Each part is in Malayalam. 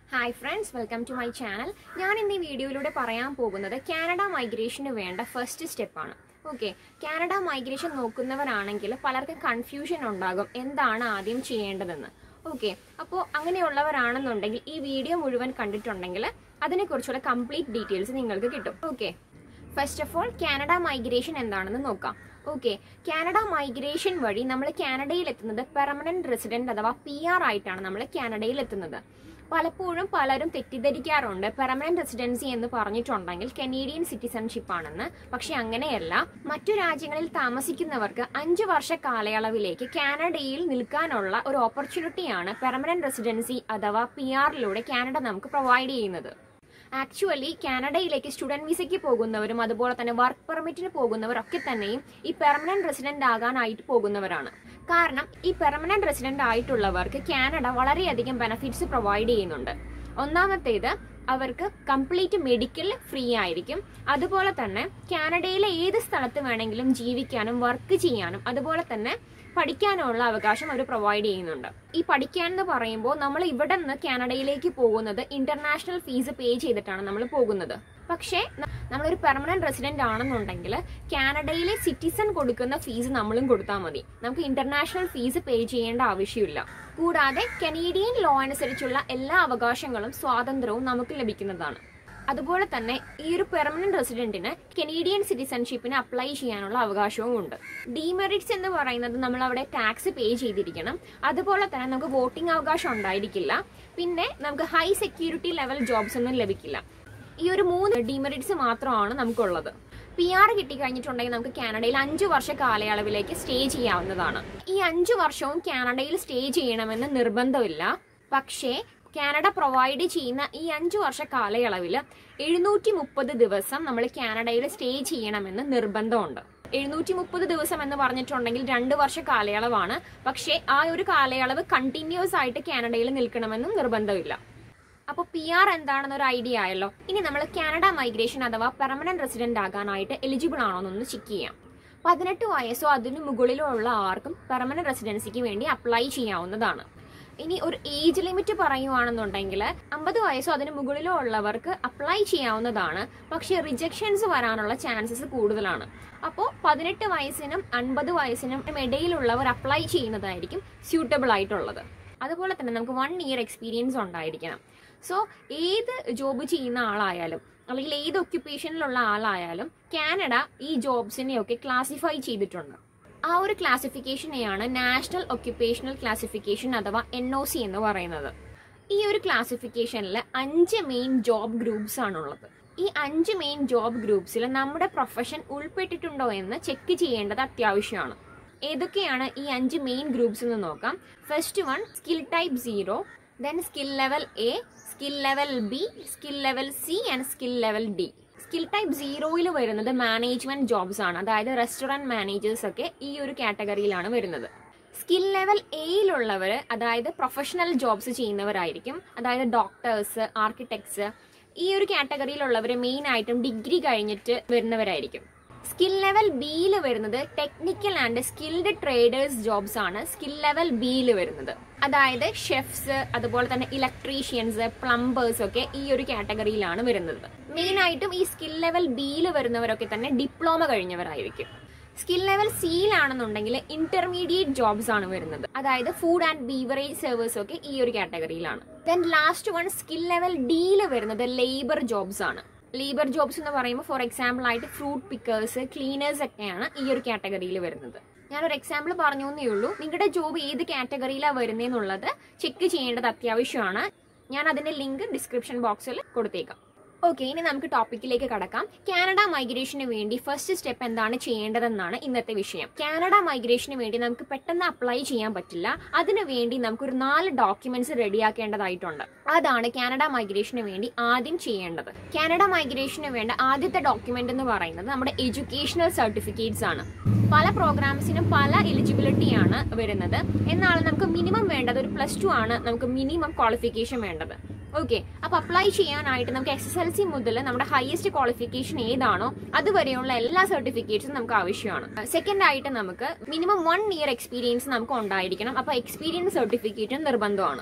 hi friends welcome to my channel ഞാൻ ഇന്ന് ഈ വീഡിയോയിലൂടെ പറയാൻ പോകുന്നത് കാനഡ മൈഗ്രേഷന് വേണ്ട ഫസ്റ്റ് സ്റ്റെപ്പാണ് ഓക്കെ കാനഡ മൈഗ്രേഷൻ നോക്കുന്നവരാണെങ്കിൽ പലർക്കും കൺഫ്യൂഷൻ ഉണ്ടാകും എന്താണ് ആദ്യം ചെയ്യേണ്ടതെന്ന് ഓക്കെ അപ്പോൾ അങ്ങനെയുള്ളവരാണെന്നുണ്ടെങ്കിൽ ഈ വീഡിയോ മുഴുവൻ കണ്ടിട്ടുണ്ടെങ്കിൽ അതിനെക്കുറിച്ചുള്ള കംപ്ലീറ്റ് ഡീറ്റെയിൽസ് നിങ്ങൾക്ക് കിട്ടും okay first of all Canada migration എന്താണെന്ന് നോക്കാം ഓക്കെ കാനഡ മൈഗ്രേഷൻ വഴി നമ്മൾ കാനഡയിൽ എത്തുന്നത് പെർമനന്റ് റെസിഡന്റ് അഥവാ പി ആർ ആയിട്ടാണ് നമ്മൾ കാനഡയിൽ എത്തുന്നത് പലപ്പോഴും പലരും തെറ്റിദ്ധരിക്കാറുണ്ട് പെർമനന്റ് റെസിഡൻസി എന്ന് പറഞ്ഞിട്ടുണ്ടെങ്കിൽ കനേഡിയൻ സിറ്റിസൺഷിപ്പ് ആണെന്ന് പക്ഷെ അങ്ങനെയല്ല മറ്റു രാജ്യങ്ങളിൽ താമസിക്കുന്നവർക്ക് അഞ്ചു വർഷ കാലയളവിലേക്ക് കാനഡയിൽ നിൽക്കാനുള്ള ഒരു ഓപ്പർച്യൂണിറ്റിയാണ് പെർമനന്റ് റെസിഡൻസി അഥവാ പി ആറിലൂടെ കാനഡ നമുക്ക് പ്രൊവൈഡ് ചെയ്യുന്നത് ആക്ച്വലി കാനഡയിലേക്ക് സ്റ്റുഡന്റ് വിസയ്ക്ക് പോകുന്നവരും അതുപോലെ തന്നെ വർക്ക് പെർമിറ്റിന് പോകുന്നവരൊക്കെ തന്നെയും ഈ പെർമനന്റ് റെസിഡന്റ് ആകാനായിട്ട് പോകുന്നവരാണ് കാരണം ഈ പെർമനന്റ് റെസിഡന്റ് ആയിട്ടുള്ളവർക്ക് കാനഡ വളരെയധികം ബെനഫിറ്റ്സ് പ്രൊവൈഡ് ചെയ്യുന്നുണ്ട് ഒന്നാമത്തേത് അവർക്ക് കംപ്ലീറ്റ് മെഡിക്കൽ ഫ്രീ ആയിരിക്കും അതുപോലെ തന്നെ കാനഡയിലെ ഏത് സ്ഥലത്ത് വേണമെങ്കിലും ജീവിക്കാനും വർക്ക് ചെയ്യാനും അതുപോലെ തന്നെ പഠിക്കാനുള്ള അവകാശം അവർ പ്രൊവൈഡ് ചെയ്യുന്നുണ്ട് ഈ പഠിക്കാൻ എന്ന് പറയുമ്പോൾ നമ്മൾ ഇവിടെ നിന്ന് കാനഡയിലേക്ക് പോകുന്നത് ഇന്റർനാഷണൽ ഫീസ് പേ ചെയ്തിട്ടാണ് നമ്മൾ പോകുന്നത് പക്ഷേ ന- നമ്മളൊരു പെർമനന്റ് റെസിഡന്റ് ആണെന്നുണ്ടെങ്കിൽ കാനഡയിലെ സിറ്റിസൺ കൊടുക്കുന്ന ഫീസ് നമ്മളും കൊടുത്താൽ മതി നമുക്ക് ഇന്റർനാഷണൽ ഫീസ് പേ ചെയ്യേണ്ട ആവശ്യമില്ല കൂടാതെ കനേഡിയൻ ലോ അനുസരിച്ചുള്ള എല്ലാ അവകാശങ്ങളും സ്വാതന്ത്ര്യവും നമുക്ക് ലഭിക്കുന്നതാണ് അതുപോലെ തന്നെ ഈ ഒരു പെർമനന്റ് റെസിഡന്റിന് കനേഡിയൻ സിറ്റിസൺഷിപ്പിന് അപ്ലൈ ചെയ്യാനുള്ള അവകാശവും ഉണ്ട് ഡിമെറിറ്റ്സ് എന്ന് പറയുന്നത് നമ്മൾ അവിടെ ടാക്സ് പേ ചെയ്തിരിക്കണം അതുപോലെ തന്നെ നമുക്ക് വോട്ടിംഗ് അവകാശം ഉണ്ടായിരിക്കില്ല പിന്നെ നമുക്ക് ഹൈ സെക്യൂരിറ്റി ലെവൽ ജോബ്സ് ഒന്നും ലഭിക്കില്ല ഈ ഒരു മൂന്ന് ഡിമെറിറ്റ്സ് മാത്രമാണ് നമുക്കുള്ളത് പി ആർ കിട്ടിക്കഴിഞ്ഞിട്ടുണ്ടെങ്കിൽ നമുക്ക് കാനഡയിൽ അഞ്ചു വർഷ കാലയളവിലേക്ക് സ്റ്റേ ചെയ്യാവുന്നതാണ് ഈ അഞ്ചു വർഷവും കാനഡയിൽ സ്റ്റേ ചെയ്യണമെന്ന് നിർബന്ധമില്ല പക്ഷേ കാനഡ പ്രൊവൈഡ് ചെയ്യുന്ന ഈ അഞ്ചു വർഷ കാലയളവിൽ എഴുന്നൂറ്റി മുപ്പത് ദിവസം നമ്മൾ കാനഡയിൽ സ്റ്റേ ചെയ്യണമെന്ന് നിർബന്ധമുണ്ട് എഴുന്നൂറ്റി മുപ്പത് ദിവസം എന്ന് പറഞ്ഞിട്ടുണ്ടെങ്കിൽ രണ്ട് വർഷ കാലയളവാണ് പക്ഷേ ആ ഒരു കാലയളവ് കണ്ടിന്യൂസ് ആയിട്ട് കാനഡയിൽ നിൽക്കണമെന്നും നിർബന്ധമില്ല അപ്പോൾ പി ആർ എന്താണെന്ന് ഒരു ഐഡിയ ആയല്ലോ ഇനി നമ്മൾ കാനഡ മൈഗ്രേഷൻ അഥവാ പെർമനന്റ് റെസിഡന്റ് ആകാനായിട്ട് എലിജിബിൾ ആണോ എന്നൊന്ന് ചെക്ക് ചെയ്യാം പതിനെട്ട് വയസ്സോ അതിനു മുകളിലോ ഉള്ള ആർക്കും പെർമനന്റ് റെസിഡൻസിക്ക് വേണ്ടി അപ്ലൈ ചെയ്യാവുന്നതാണ് ഇനി ഒരു ഏജ് ലിമിറ്റ് പറയുവാണെന്നുണ്ടെങ്കിൽ അമ്പത് വയസ്സോ അതിന് മുകളിലോ ഉള്ളവർക്ക് അപ്ലൈ ചെയ്യാവുന്നതാണ് പക്ഷേ റിജക്ഷൻസ് വരാനുള്ള ചാൻസസ് കൂടുതലാണ് അപ്പോൾ പതിനെട്ട് വയസ്സിനും അൻപത് വയസ്സിനും ഇടയിലുള്ളവർ അപ്ലൈ ചെയ്യുന്നതായിരിക്കും സ്യൂട്ടബിൾ ആയിട്ടുള്ളത് അതുപോലെ തന്നെ നമുക്ക് വൺ ഇയർ എക്സ്പീരിയൻസ് ഉണ്ടായിരിക്കണം സോ ഏത് ജോബ് ചെയ്യുന്ന ആളായാലും അല്ലെങ്കിൽ ഏത് ഒക്യുപ്പേഷനിലുള്ള ആളായാലും കാനഡ ഈ ജോബ്സിനെയൊക്കെ ക്ലാസിഫൈ ചെയ്തിട്ടുണ്ട് ആ ഒരു ക്ലാസിഫിക്കേഷനെയാണ് നാഷണൽ ഒക്യുപ്പേഷണൽ ക്ലാസിഫിക്കേഷൻ അഥവാ എൻ ഒ സി എന്ന് പറയുന്നത് ഈ ഒരു ക്ലാസിഫിക്കേഷനിൽ അഞ്ച് മെയിൻ ജോബ് ഗ്രൂപ്പ്സ് ആണുള്ളത് ഈ അഞ്ച് മെയിൻ ജോബ് ഗ്രൂപ്പ്സിൽ നമ്മുടെ പ്രൊഫഷൻ ഉൾപ്പെട്ടിട്ടുണ്ടോ എന്ന് ചെക്ക് ചെയ്യേണ്ടത് അത്യാവശ്യമാണ് ഏതൊക്കെയാണ് ഈ അഞ്ച് മെയിൻ ഗ്രൂപ്പ്സ് എന്ന് നോക്കാം first one skill type zero then skill level A skill level B skill level C and skill level D skill type സീറോയിൽ വരുന്നത് മാനേജ്മെന്റ് ജോബ്സ് ആണ് അതായത് റെസ്റ്റോറന്റ് മാനേജേഴ്സ് ഒക്കെ ഈ ഒരു കാറ്റഗറിയിലാണ് വരുന്നത് സ്കിൽ ലെവൽ എയിലുള്ളവർ അതായത് പ്രൊഫഷണൽ ജോബ്സ് ചെയ്യുന്നവരായിരിക്കും അതായത് ഡോക്ടേഴ്സ് ആർക്കിടെക്ട്സ് ഈ ഒരു കാറ്റഗറിയിലുള്ളവർ മെയിൻ ആയിട്ടും ഡിഗ്രി കഴിഞ്ഞിട്ട് വരുന്നവരായിരിക്കും സ്കിൽ ലെവൽ ബിയിൽ വരുന്നത് technical and skilled traders jobs ആണ് സ്കിൽ ലെവൽ ബിയിൽ വരുന്നത് അതായത് ഷെഫ്സ് അതുപോലെ തന്നെ ഇലക്ട്രീഷ്യൻസ് പ്ലംബേഴ്സ് ഒക്കെ ഈ ഒരു കാറ്റഗറിയിലാണ് വരുന്നത് മെയിൻ ആയിട്ടും ഈ സ്കിൽ ലെവൽ ബിയിൽ വരുന്നവരൊക്കെ തന്നെ ഡിപ്ലോമ കഴിഞ്ഞവരായിരിക്കും സ്കിൽ ലെവൽ സിയിലാണെന്നുണ്ടെങ്കിൽ ഇന്റർമീഡിയറ്റ് ജോബ്സ് ആണ് വരുന്നത് അതായത് ഫുഡ് ആൻഡ് ബീവറേജ് സെർവേഴ്സ് ഒക്കെ ഈ ഒരു കാറ്റഗറിയിലാണ് then last one skill level ഡിയിൽ വരുന്നത് ലേബർ ജോബ്സ് ആണ് ലേബർ ജോബ്സ് എന്ന് പറയുമ്പോൾ ഫോർ എക്സാമ്പിൾ ആയിട്ട് ഫ്രൂട്ട് പിക്കേഴ്സ് ക്ലീനേഴ്സ് ഒക്കെയാണ് ഈ ഒരു കാറ്റഗറിയിൽ വരുന്നത് ഞാനൊരു എക്സാമ്പിൾ പറഞ്ഞു എന്നേ ഉള്ളൂ നിങ്ങളുടെ ജോബ് ഏത് കാറ്റഗറിയിലാണ് വരുന്നതെന്നുള്ളത് ചെക്ക് ചെയ്യേണ്ടത് അത്യാവശ്യമാണ് ഞാൻ അതിന്റെ ലിങ്ക് ഡിസ്ക്രിപ്ഷൻ ബോക്സിൽ കൊടുത്തേക്കാം ഓക്കെ ഇനി നമുക്ക് ടോപ്പിക്കിലേക്ക് കടക്കാം കാനഡ മൈഗ്രേഷന് വേണ്ടി ഫസ്റ്റ് സ്റ്റെപ്പ് എന്താണ് ചെയ്യേണ്ടതെന്നാണ് ഇന്നത്തെ വിഷയം കാനഡ മൈഗ്രേഷന് വേണ്ടി നമുക്ക് പെട്ടെന്ന് അപ്ലൈ ചെയ്യാൻ പറ്റില്ല അതിനു വേണ്ടി നമുക്കൊരു നാല് ഡോക്യുമെന്റ്സ് റെഡിയാക്കേണ്ടതായിട്ടുണ്ട് അതാണ് കാനഡ മൈഗ്രേഷന് വേണ്ടി ആദ്യം ചെയ്യേണ്ടത് കാനഡ മൈഗ്രേഷന് വേണ്ട ആദ്യത്തെ ഡോക്യുമെന്റ് എന്ന് പറയുന്നത് നമ്മുടെ എഡ്യൂക്കേഷണൽ സർട്ടിഫിക്കറ്റ്സ് ആണ് പല പ്രോഗ്രാംസിനും പല എലിജിബിലിറ്റി ആണ് വരുന്നത് എന്നാൽ നമുക്ക് മിനിമം വേണ്ടത് ഒരു പ്ലസ് ടു ആണ് നമുക്ക് മിനിമം ക്വാളിഫിക്കേഷൻ വേണ്ടത് ഓക്കെ അപ്പൊ അപ്ലൈ ചെയ്യാനായിട്ട് നമുക്ക് എസ് എസ് എൽ സി മുതൽ നമ്മുടെ ഹയസ്റ്റ് ക്വാളിഫിക്കേഷൻ ഏതാണോ അതുവരെയുള്ള എല്ലാ സർട്ടിഫിക്കറ്റ്സും നമുക്ക് ആവശ്യമാണ് സെക്കൻഡ് ആയിട്ട് നമുക്ക് മിനിമം വൺ ഇയർ എക്സ്പീരിയൻസ് നമുക്ക് ഉണ്ടായിരിക്കണം അപ്പൊ എക്സ്പീരിയൻസ് സർട്ടിഫിക്കറ്റും നിർബന്ധമാണ്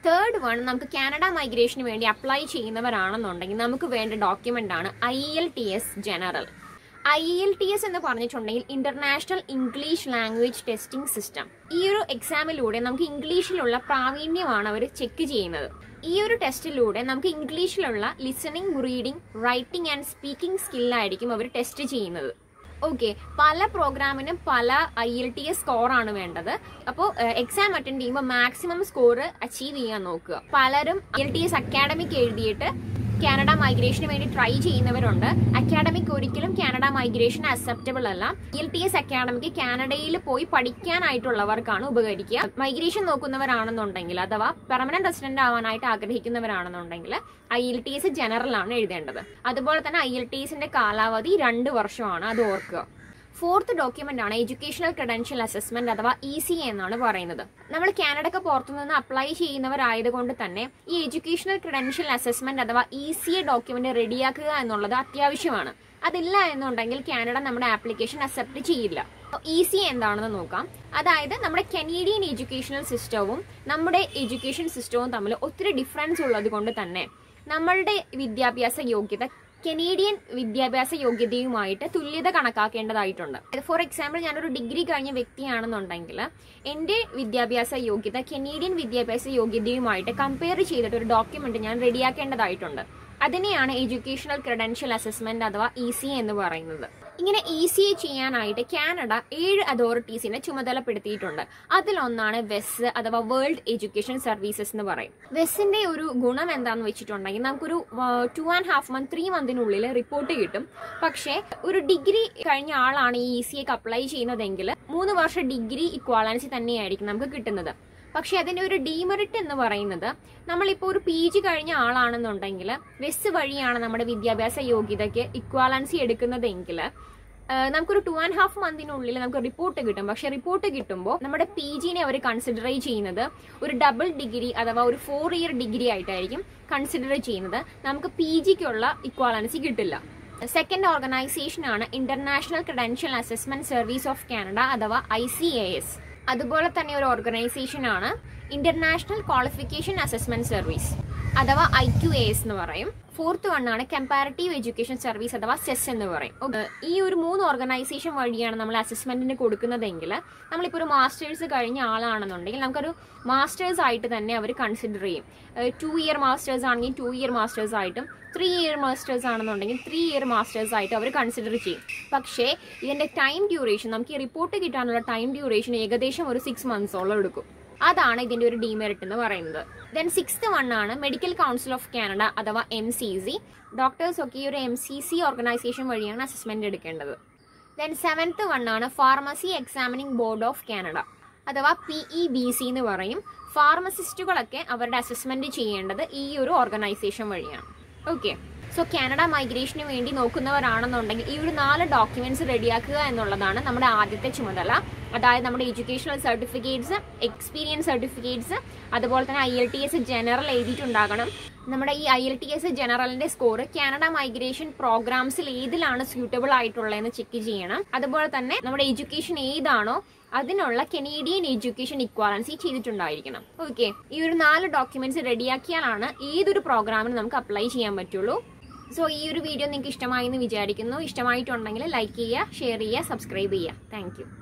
തേർഡ് വൺ നമുക്ക് കാനഡ മൈഗ്രേഷന് വേണ്ടി അപ്ലൈ ചെയ്യുന്നവരാണെന്നുണ്ടെങ്കിൽ നമുക്ക് വേണ്ട ഡോക്യുമെന്റ് ആണ് I L T S general I L T S എന്ന് പറഞ്ഞിട്ടുണ്ടെങ്കിൽ international English language testing system ഈ ഒരു എക്സാമിലൂടെ നമുക്ക് ഇംഗ്ലീഷിലുള്ള പ്രാവീണ്യമാണ് അവർ ചെക്ക് ചെയ്യുന്നത് ഈ ഒരു ടെസ്റ്റിലൂടെ നമുക്ക് ഇംഗ്ലീഷിലുള്ള listening reading writing and speaking സ്കില്ലായിരിക്കും അവർ ടെസ്റ്റ് ചെയ്യുന്നത് ഓക്കെ പല പ്രോഗ്രാമിനും പല I L T S score ആണ് വേണ്ടത് അപ്പോൾ എക്സാം അറ്റൻഡ് ചെയ്യുമ്പോൾ മാക്സിമം സ്കോർ അച്ചീവ് ചെയ്യാൻ നോക്കുക പലരും I L T S academic എഴുതിയിട്ട് കാനഡ മൈഗ്രേഷന് വേണ്ടി ട്രൈ ചെയ്യുന്നവരുണ്ട് അക്കാഡമിക് ഒരിക്കലും കാനഡ മൈഗ്രേഷൻ അക്സെപ്റ്റബിൾ അല്ല എൽ ടി എസ് അക്കാഡമിക് കാനഡയിൽ പോയി പഠിക്കാനായിട്ടുള്ളവർക്കാണ് ഉപകരിക്കുക മൈഗ്രേഷൻ നോക്കുന്നവരാണെന്നുണ്ടെങ്കിൽ അഥവാ പെർമനന്റ് റെസിഡന്റ് ആവാനായിട്ട് ആഗ്രഹിക്കുന്നവരാണെന്നുണ്ടെങ്കിൽ I L T S general ആണ് എഴുതേണ്ടത് അതുപോലെ തന്നെ ഐ എൽ ടി എസിന്റെ കാലാവധി രണ്ട് വർഷമാണ് അത് ഓർക്കുക ഫോർത്ത് ഡോക്യുമെന്റ് ആണ് എഡ്യൂക്കേഷണൽ ക്രെഡൻഷ്യൽ അസസ്മെന്റ് അഥവാ ഇ സി എന്നാണ് പറയുന്നത് നമ്മൾ കാനഡക്ക് പുറത്തുനിന്ന് അപ്ലൈ ചെയ്യുന്നവരായതുകൊണ്ട് തന്നെ ഈ എഡ്യൂക്കേഷണൽ ക്രെഡൻഷ്യൽ അസസ്മെന്റ് അഥവാ ഇ സി എ ഡോക്യുമെന്റ് റെഡിയാക്കുക എന്നുള്ളത് അത്യാവശ്യമാണ് അതില്ല എന്നുണ്ടെങ്കിൽ കാനഡ നമ്മുടെ ആപ്ലിക്കേഷൻ അക്സെപ്റ്റ് ചെയ്യില്ല ഇ സി എന്താണെന്ന് നോക്കാം അതായത് നമ്മുടെ കനേഡിയൻ എഡ്യൂക്കേഷണൽ സിസ്റ്റവും നമ്മുടെ എഡ്യൂക്കേഷൻ സിസ്റ്റവും തമ്മിൽ ഒത്തിരി ഡിഫറൻസ് ഉള്ളത് കൊണ്ട് തന്നെ നമ്മളുടെ വിദ്യാഭ്യാസ യോഗ്യത കനേഡിയൻ വിദ്യാഭ്യാസ യോഗ്യതയുമായിട്ട് തുല്യത കണക്കാക്കേണ്ടതായിട്ടുണ്ട് ഫോർ എക്സാമ്പിൾ ഞാനൊരു ഡിഗ്രി കഴിഞ്ഞ വ്യക്തിയാണെന്നുണ്ടെങ്കിൽ എൻ്റെ വിദ്യാഭ്യാസ യോഗ്യത കനേഡിയൻ വിദ്യാഭ്യാസ യോഗ്യതയുമായിട്ട് കമ്പയർ ചെയ്തിട്ട് ഒരു ഡോക്യുമെന്റ് ഞാൻ റെഡിയാക്കേണ്ടതായിട്ടുണ്ട് അതിനെയാണ് എഡ്യൂക്കേഷണൽ ക്രെഡൻഷ്യൽ അസസ്മെന്റ് അഥവാ ഇ സി എന്ന് പറയുന്നത് ഇങ്ങനെ ഇ സി എ ചെയ്യാനായിട്ട് കാനഡ ഏഴ് അതോറിറ്റീസിനെ ചുമതലപ്പെടുത്തിയിട്ടുണ്ട് അതിലൊന്നാണ് വെസ് അഥവാ വേൾഡ് എഡ്യൂക്കേഷൻ സർവീസസ് എന്ന് പറയും വെസ്സിന്റെ ഒരു ഗുണം എന്താണെന്ന് വെച്ചിട്ടുണ്ടെങ്കിൽ നമുക്കൊരു two and half month three മന്തിനുള്ളിൽ റിപ്പോർട്ട് കിട്ടും പക്ഷേ ഒരു ഡിഗ്രി കഴിഞ്ഞ ആളാണ് ഈ ഇ സി എക്ക് അപ്ലൈ ചെയ്യുന്നതെങ്കിൽ മൂന്ന് വർഷം ഡിഗ്രി ഇക്വാലൻസി തന്നെയായിരിക്കും നമുക്ക് കിട്ടുന്നത് പക്ഷെ അതിന്റെ ഒരു ഡീമെറിറ്റ് എന്ന് പറയുന്നത് നമ്മളിപ്പോൾ ഒരു പി ജി കഴിഞ്ഞ ആളാണെന്നുണ്ടെങ്കിൽ വെസ് വഴിയാണ് നമ്മുടെ വിദ്യാഭ്യാസ യോഗ്യതയ്ക്ക് ഇക്വാലൻസി എടുക്കുന്നതെങ്കിൽ നമുക്കൊരു ടു ആൻഡ് ഹാഫ് മന്തിനുള്ളിൽ നമുക്ക് റിപ്പോർട്ട് കിട്ടും പക്ഷെ റിപ്പോർട്ട് കിട്ടുമ്പോൾ നമ്മുടെ പി ജിനെ അവർ കൺസിഡർ ചെയ്യുന്നത് ഒരു ഡബിൾ ഡിഗ്രി അഥവാ ഒരു ഫോർ ഇയർ ഡിഗ്രി ആയിട്ടായിരിക്കും കൺസിഡർ ചെയ്യുന്നത് നമുക്ക് പി ജിക്കുള്ള ഇക്വാലൻസി കിട്ടില്ല സെക്കൻഡ് ഓർഗനൈസേഷൻ ആണ് international credential assessment service of Canada അഥവാ ഐ സി എ എസ് അതുപോലെ തന്നെ ഒരു ഓർഗനൈസേഷൻ ആണ് ഇന്റർനാഷണൽ ക്വാളിഫിക്കേഷൻ അസസ്മെന്റ് സർവീസ് അഥവാ ഐ ക്യു എ എസ് എന്ന് പറയും ഫോർത്ത് വൺ ആണ് കമ്പാരറ്റീവ് എഡ്യൂക്കേഷൻ സർവീസ് അഥവാ സെസ് എന്ന് പറയും ഈ ഒരു മൂന്ന് ഓർഗനൈസേഷൻ വഴിയാണ് നമ്മൾ അസസ്മെന്റിന് കൊടുക്കുന്നതെങ്കിൽ നമ്മളിപ്പോൾ ഒരു മാസ്റ്റേഴ്സ് കഴിഞ്ഞ ആളാണെന്നുണ്ടെങ്കിൽ നമുക്കൊരു മാസ്റ്റേഴ്സ് ആയിട്ട് തന്നെ അവർ കൺസിഡർ ചെയ്യും ടു ഇയർ മാസ്റ്റേഴ്സ് ആണെങ്കിൽ ടു ഇയർ മാസ്റ്റേഴ്സ് ആയിട്ടും ത്രീ ഇയർ മാസ്റ്റേഴ്സ് ആണെന്നുണ്ടെങ്കിൽ ത്രീ ഇയർ മാസ്റ്റേഴ്സ് ആയിട്ട് അവർ കൺസിഡർ ചെയ്യും പക്ഷേ ഇതിന്റെ ടൈം ഡ്യൂറേഷൻ നമുക്ക് ഈ റിപ്പോർട്ട് കിട്ടാനുള്ള ടൈം ഡ്യൂറേഷൻ ഏകദേശം ഒരു സിക്സ് മന്ത്സോളം എടുക്കും അതാണ് ഇതിന്റെ ഒരു ഡിമെറിറ്റ് എന്ന് പറയുന്നത് ദെൻ സിക്സ്ത് വൺ ആണ് മെഡിക്കൽ കൗൺസിൽ ഓഫ് കാനഡ അഥവാ എം സി സി ഡോക്ടേഴ്സ് ഒക്കെ ഈ ഒരു എം സി സി ഓർഗനൈസേഷൻ വഴിയാണ് അസസ്മെന്റ് എടുക്കേണ്ടത് ദെൻ സെവൻത്ത് വൺ ആണ് pharmacy examining board of Canada അഥവാ പി ഇ ബി സി എന്ന് പറയും ഫാർമസിസ്റ്റുകളൊക്കെ അവരുടെ അസസ്മെന്റ് ചെയ്യേണ്ടത് ഈ ഒരു ഓർഗനൈസേഷൻ വഴിയാണ് ഓക്കെ സോ കാനഡ മൈഗ്രേഷന് വേണ്ടി നോക്കുന്നവരാണെന്നുണ്ടെങ്കിൽ ഈ ഒരു നാല് ഡോക്യുമെന്റ്സ് റെഡിയാക്കുക എന്നുള്ളതാണ് നമ്മുടെ ആദ്യത്തെ ചുമതല അതായത് നമ്മുടെ എഡ്യൂക്കേഷണൽ സർട്ടിഫിക്കറ്റ്സ് എക്സ്പീരിയൻസ് സർട്ടിഫിക്കറ്റ്സ് അതുപോലെ തന്നെ I L T S general എഴുതിയിട്ടുണ്ടാകണം നമ്മുടെ ഈ ഐ എൽ ടി എസ് ജനറലിന്റെ സ്കോർ കാനഡ മൈഗ്രേഷൻ പ്രോഗ്രാംസിൽ ഏതിലാണ് സ്യൂട്ടബിൾ ആയിട്ടുള്ളതെന്ന് ചെക്ക് ചെയ്യണം അതുപോലെ തന്നെ നമ്മുടെ എഡ്യൂക്കേഷൻ ഏതാണോ അതിനുള്ള കനേഡിയൻ എഡ്യൂക്കേഷൻ ഇക്വാലൻസി ചെയ്തിട്ടുണ്ടായിരിക്കണം ഓക്കെ ഈ ഒരു നാല് ഡോക്യുമെന്റ്സ് റെഡിയാക്കിയാലാണ് ഏതൊരു പ്രോഗ്രാമിന് നമുക്ക് അപ്ലൈ ചെയ്യാൻ പറ്റുള്ളൂ സോ ഈ ഒരു വീഡിയോ നിങ്ങൾക്ക് ഇഷ്ടമായി എന്ന് വിചാരിക്കുന്നു ഇഷ്ടമായിട്ടുണ്ടെങ്കിൽ ലൈക്ക് ചെയ്യുക ഷെയർ ചെയ്യുക സബ്സ്ക്രൈബ് ചെയ്യുക താങ്ക്